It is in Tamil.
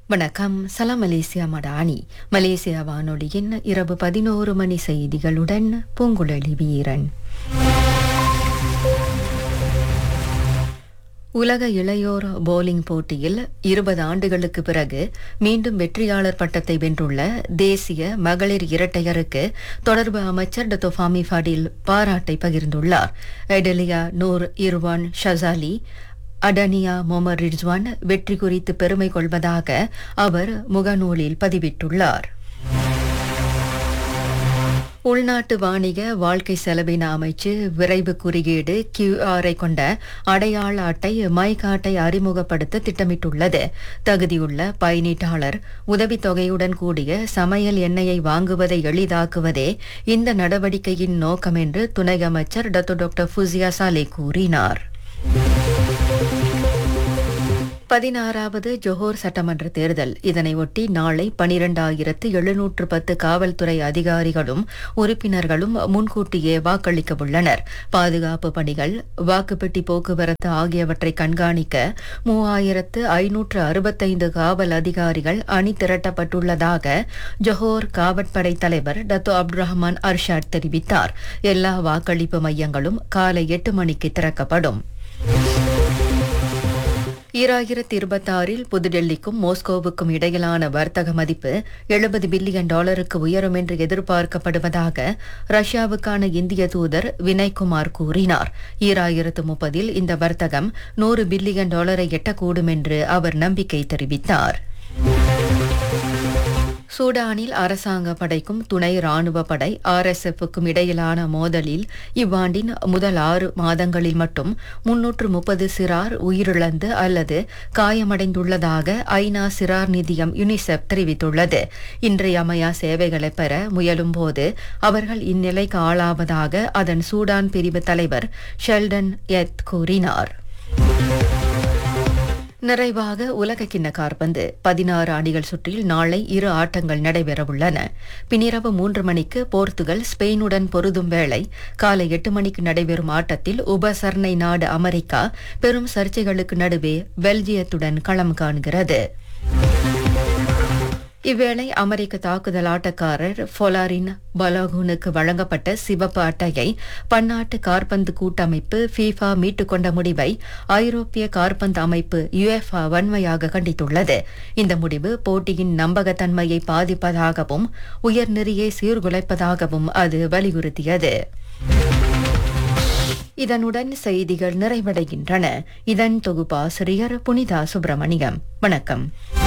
வணக்கம் சலாம் மலேசியா மடானி மலேசியா வானொலியின் இரவு பதினோரு மணி செய்திகளுடன் பூங்குழலி வீரன் உலக இளையோர் போலிங் போட்டியில் இருபது ஆண்டுகளுக்கு பிறகு மீண்டும் வெற்றியாளர் பட்டத்தை வென்றுள்ள தேசிய மகளிர் இரட்டையருக்கு தொடர்பு அமைச்சர் டத்தோஃபாமி ஃபடில் பாராட்டை பகிர்ந்துள்ளார் எடலியா நூர் இர்வான் ஷசாலி அடனியா மொமர் ரிட்வான் வெற்றி குறித்து பெருமை கொள்வதாக அவர் முகநூலில் பதிவிட்டுள்ளார் உள்நாட்டு வாணிக வாழ்க்கை செலவின அமைச்சு விரைவு குறியீடு கியூஆரை கொண்ட அடையாள அட்டை மை கார்டை அறிமுகப்படுத்த திட்டமிட்டுள்ளது தகுதியுள்ள பயனீட்டாளர் உதவித்தொகையுடன் கூடிய சமையல் எண்ணெயை வாங்குவதை எளிதாக்குவதே இந்த நடவடிக்கையின் நோக்கம் என்று துணை அமைச்சர் டத்து டாக்டர் ஃபுசியா சாலே கூறினார் பதினாறாவது ஜொஹோர் சட்டமன்ற தேர்தல் இதனையொட்டி நாளை பனிரெண்டாயிரத்து எழுநூற்று பத்து காவல்துறை அதிகாரிகளும் உறுப்பினர்களும் முன்கூட்டியே வாக்களிக்க உள்ளனர் பாதுகாப்பு பணிகள் வாக்குப்பெட்டி போக்குவரத்து ஆகியவற்றை கண்காணிக்க மூவாயிரத்து ஐநூற்று அறுபத்தைந்து காவல் அதிகாரிகள் அணி திரட்டப்பட்டுள்ளதாக ஜொஹோர் காவற்படை தலைவர் டத்து அப்துல் ரஹ்மான் அர்ஷாட் தெரிவித்தார் எல்லா வாக்களிப்பு மையங்களும் காலை எட்டு மணிக்கு திறக்கப்படும் ஈராயிரத்தி இருபத்தாறில் புதுடெல்லிக்கும் மாஸ்கோவுக்கும் இடையிலான வர்த்தக மதிப்பு எழுபது பில்லியன் டாலருக்கு உயரும் என்று எதிர்பார்க்கப்படுவதாக ரஷ்யாவுக்கான இந்திய தூதர் வினய்குமார் கூறினார் ஈராயிரத்து முப்பதில் இந்த வர்த்தகம் நூறு பில்லியன் டாலரை எட்டக்கூடும் என்று அவர் நம்பிக்கை தெரிவித்தார் சூடானில் அரசாங்க படைக்கும் துணை ராணுவ படை ஆர்எஸ்எஃப்க்கும் இடையிலான மோதலில் இவ்வாண்டின் முதல் ஆறு மாதங்களில் மட்டும் முன்னூற்று முப்பது சிறார் உயிரிழந்து அல்லது காயமடைந்துள்ளதாக ஐநா சிறார் நிதியம் யுனிசெஃப் தெரிவித்துள்ளது இன்றியமையா சேவைகளை பெற முயலும்போது அவர்கள் இந்நிலைக்கு ஆளாவதாக அதன் சூடான் பிரிவு தலைவர் ஷெல்டன் எத் கூறினார் நிறைவாக உலக கிண்ண கார்பந்து பதினாறு அணிகள் சுற்றில் நாளை இரு ஆட்டங்கள் நடைபெறவுள்ளன பின்னிரவு மூன்று மணிக்கு போர்த்துகல் ஸ்பெயினுடன் பொருதும் வேளை காலை எட்டு மணிக்கு நடைபெறும் ஆட்டத்தில் உபசரணை நாடு அமெரிக்கா பெரும் சர்ச்சைகளுக்கு நடுவே பெல்ஜியத்துடன் களம் காண்கிறது இவ்வேளை அமெரிக்க தாக்குதல் ஆட்டக்காரர் ஃபொலாரின் பலாகூனுக்கு வழங்கப்பட்ட சிவப்பு அட்டையை பன்னாட்டு கார்பந்து கூட்டமைப்பு ஃபீஃபா மீட்டுக்கொண்ட முடிவை ஐரோப்பிய கார்பந்து அமைப்பு யுஎஃப்ஆ வன்மையாக கண்டித்துள்ளது இந்த முடிவு போட்டியின் நம்பகத்தன்மையை பாதிப்பதாகவும் உயர்நெறியை சீர்குலைப்பதாகவும் அது வலியுறுத்தியது இதனுடன் செய்திகள் நிறைவடைகின்றன இதன் தொகுப்பாசிரியர் புனிதா சுப்பிரமணியம் வணக்கம்